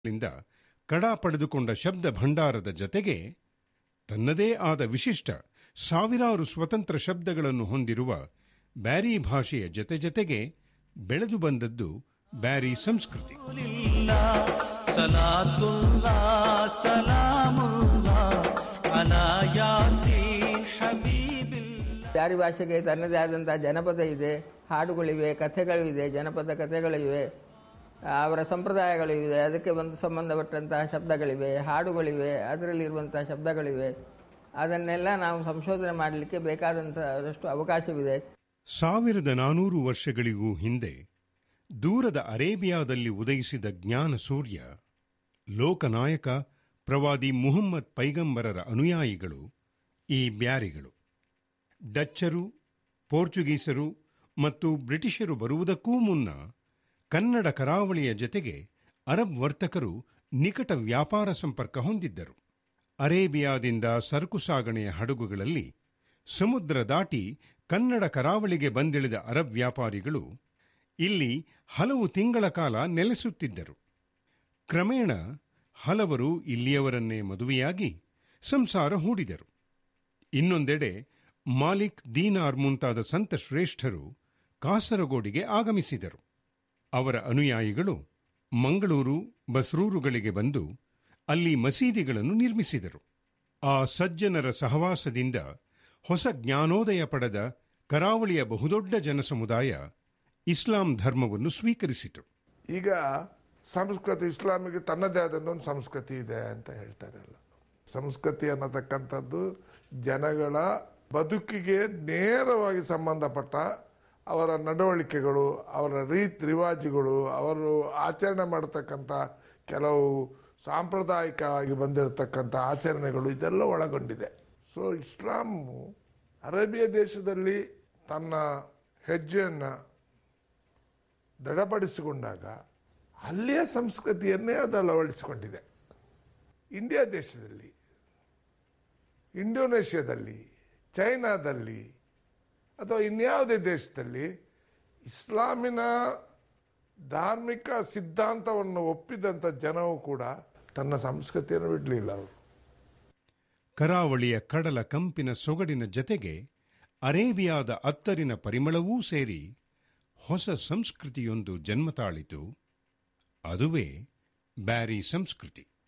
ಲಿಂದ ಕಡ ಪಡೆದುಕೊಂಡ ಶಬ್ದ ಭಂಡಾರದ ಜತೆಗೆ ತನ್ನದೇ ಆದ ವಿಶಿಷ್ಟ ಸಾವಿರಾರು ಸ್ವತಂತ್ರ ಶಬ್ದಗಳನ್ನು ಹೊಂದಿರುವ ಬ್ಯಾರಿ ಭಾಷೆಯ ಜತೆ ಜತೆಗೆ ಬೆಳೆದು ಬಂದದ್ದು ಬ್ಯಾರಿ ಸಂಸ್ಕೃತಿ ಬ್ಯಾರಿ ಭಾಷೆಗೆ ತನ್ನದೇ ಆದಂಥ ಜನಪದ ಇದೆ ಹಾಡುಗಳಿವೆ ಕಥೆಗಳಿವೆ ಜನಪದ ಕಥೆಗಳಿವೆ ಅವರ ಸಂಪ್ರದಾಯಗಳಿವೆ ಅದಕ್ಕೆ ಒಂದು ಸಂಬಂಧಪಟ್ಟಂತಹ ಶಬ್ದಗಳಿವೆ ಹಾಡುಗಳಿವೆ ಅದರಲ್ಲಿರುವಂತಹ ಶಬ್ದಗಳಿವೆ ಅದನ್ನೆಲ್ಲ ನಾವು ಸಂಶೋಧನೆ ಮಾಡಲಿಕ್ಕೆ ಬೇಕಾದಂಥಷ್ಟು ಅವಕಾಶವಿದೆ ಸಾವಿರದ ನಾನೂರು ವರ್ಷಗಳಿಗೂ ಹಿಂದೆ ದೂರದ ಅರೇಬಿಯಾದಲ್ಲಿ ಉದಯಿಸಿದ ಜ್ಞಾನ ಸೂರ್ಯ ಲೋಕನಾಯಕ ಪ್ರವಾದಿ ಮುಹಮ್ಮದ್ ಪೈಗಂಬರರ ಅನುಯಾಯಿಗಳು ಈ ಬ್ಯಾರಿಗಳು ಡಚ್ಚರು ಪೋರ್ಚುಗೀಸರು ಮತ್ತು ಬ್ರಿಟಿಷರು ಬರುವುದಕ್ಕೂ ಮುನ್ನ ಕನ್ನಡ ಕರಾವಳಿಯ ಜತೆಗೆ ಅರಬ್ ವರ್ತಕರು ನಿಕಟ ವ್ಯಾಪಾರ ಸಂಪರ್ಕ ಹೊಂದಿದ್ದರು ಅರೇಬಿಯಾದಿಂದ ಸರಕು ಸಾಗಣೆಯ ಹಡಗುಗಳಲ್ಲಿ ಸಮುದ್ರ ದಾಟಿ ಕನ್ನಡ ಕರಾವಳಿಗೆ ಬಂದಿಳಿದ ಅರಬ್ ವ್ಯಾಪಾರಿಗಳು ಇಲ್ಲಿ ಹಲವು ತಿಂಗಳ ಕಾಲ ನೆಲೆಸುತ್ತಿದ್ದರು ಕ್ರಮೇಣ ಹಲವರು ಇಲ್ಲಿಯವರನ್ನೇ ಮದುವೆಯಾಗಿ ಸಂಸಾರ ಹೂಡಿದರು ಇನ್ನೊಂದೆಡೆ ಮಾಲಿಕ್ ದೀನಾರ್ ಮುಂತಾದ ಸಂತ ಶ್ರೇಷ್ಠರು ಕಾಸರಗೋಡಿಗೆ ಆಗಮಿಸಿದರು ಅವರ ಅನುಯಾಯಿಗಳು ಮಂಗಳೂರು ಬಸ್ರೂರುಗಳಿಗೆ ಬಂದು ಅಲ್ಲಿ ಮಸೀದಿಗಳನ್ನು ನಿರ್ಮಿಸಿದರು ಆ ಸಜ್ಜನರ ಸಹವಾಸದಿಂದ ಹೊಸ ಜ್ಞಾನೋದಯ ಪಡೆದ ಕರಾವಳಿಯ ಬಹುದೊಡ್ಡ ಜನಸಮುದಾಯ ಇಸ್ಲಾಂ ಧರ್ಮವನ್ನು ಸ್ವೀಕರಿಸಿತು ಈಗ ಸಂಸ್ಕೃತಿ ಇಸ್ಲಾಮಿಗೆ ತನ್ನದೇ ಆದಂಥ ಒಂದು ಸಂಸ್ಕೃತಿ ಇದೆ ಅಂತ ಹೇಳ್ತಾರಲ್ಲ ಸಂಸ್ಕೃತಿ ಅನ್ನತಕ್ಕಂಥದ್ದು ಜನಗಳ ಬದುಕಿಗೆ ನೇರವಾಗಿ ಸಂಬಂಧಪಟ್ಟ ಅವರ ನಡವಳಿಕೆಗಳು ಅವರ ರೀತಿ ರಿವಾಜುಗಳು ಅವರು ಆಚರಣೆ ಮಾಡತಕ್ಕಂಥ ಕೆಲವು ಸಾಂಪ್ರದಾಯಿಕವಾಗಿ ಬಂದಿರತಕ್ಕಂಥ ಆಚರಣೆಗಳು ಇದೆಲ್ಲ ಒಳಗೊಂಡಿದೆ ಸೊ ಇಸ್ಲಾಮು ಅರೇಬಿಯಾ ದೇಶದಲ್ಲಿ ತನ್ನ ಹೆಜ್ಜೆಯನ್ನು ದೃಢಪಡಿಸಿಕೊಂಡಾಗ ಅಲ್ಲಿಯ ಸಂಸ್ಕೃತಿಯನ್ನೇ ಅದು ಅಳವಡಿಸಿಕೊಂಡಿದೆ ಇಂಡಿಯಾ ದೇಶದಲ್ಲಿ ಇಂಡೋನೇಷ್ಯಾದಲ್ಲಿ ಚೈನಾದಲ್ಲಿ ಅಥವಾ ಇನ್ಯಾವುದೇ ದೇಶದಲ್ಲಿ ಇಸ್ಲಾಮಿನ ಧಾರ್ಮಿಕ ಸಿದ್ಧಾಂತವನ್ನು ಒಪ್ಪಿದಂಥ ಜನವು ಕೂಡ ತನ್ನ ಸಂಸ್ಕೃತಿಯನ್ನು ಬಿಡಲಿಲ್ಲ ಅವರು ಕರಾವಳಿಯ ಕಡಲ ಕಂಪಿನ ಸೊಗಡಿನ ಜತೆಗೆ ಅರೇಬಿಯಾದ ಅತ್ತರಿನ ಪರಿಮಳವೂ ಸೇರಿ ಹೊಸ ಸಂಸ್ಕೃತಿಯೊಂದು ಜನ್ಮ ತಾಳಿತು ಅದುವೇ ಬ್ಯಾರಿ ಸಂಸ್ಕೃತಿ